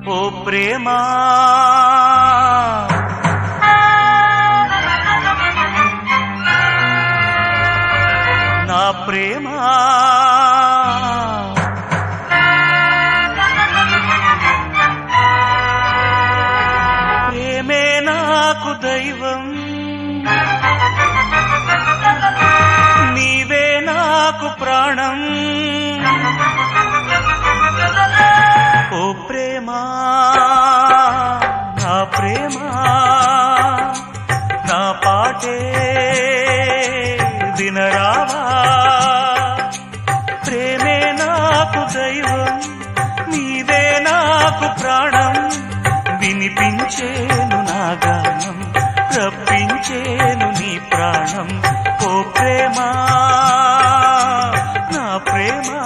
ఓ ప్రేమా నా ప్రేమా ప్రేమే నాకు దైవం నీవే నాకు ప్రాణం ఓ ప్రేమా నా ప్రేమా నా పాటే వినరావా ప్రేమే నాకు దైవం నీవే నాకు ప్రాణం వినిపించేను నా గానం రప్పించేను నీ ప్రాణం ఓ ప్రేమా నా ప్రేమా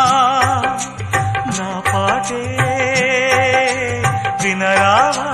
నా పాటే వినరావా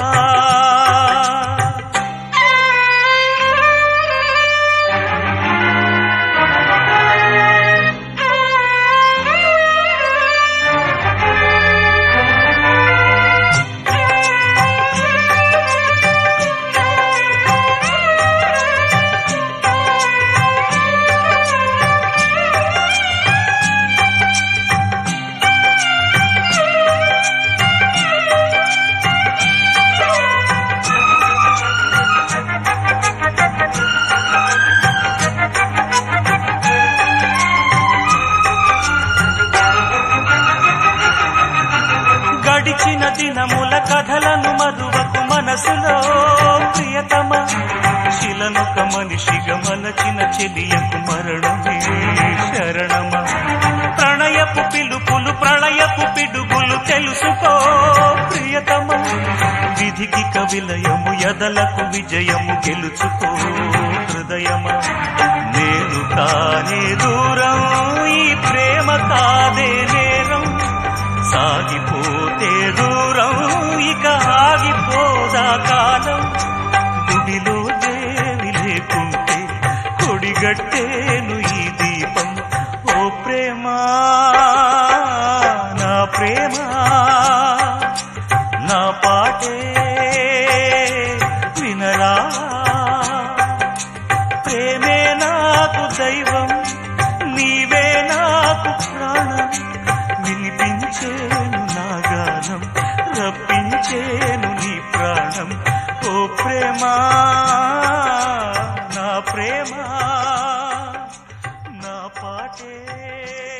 గడిచిన దినముల కథలను మరువకు మనసులో ప్రియతమ శిలనుక మనిషిగా మలచిన చెలియకు మరణమే శరణమ ప్రణయపు పిలుపులు ప్రళయపు పిడుగులు తెలుసుకో ప్రియతమ విధికి కవిలయము ఎదలకు విజయము గెలుచుకో హృదయమ నేను కానే దూరం ఈ ప్రేమ కాదే నేరం సాగిపోతే దూరం ఇక ఆగిపోదా కాలం గుడిలో దేవి లేకుంటే కొడిగట్టేను ఈ దీపం ఓ ప్రేమా నా ప్రేమా నా పాటే వినరా ప్రేమే నాకు దైవం నీవే నాకు ప్రాణం వినిపించేను నా గానం రప్పించేను నీ ప్రాణం ఓ ప్రేమా నా ప్రేమా నా పాటే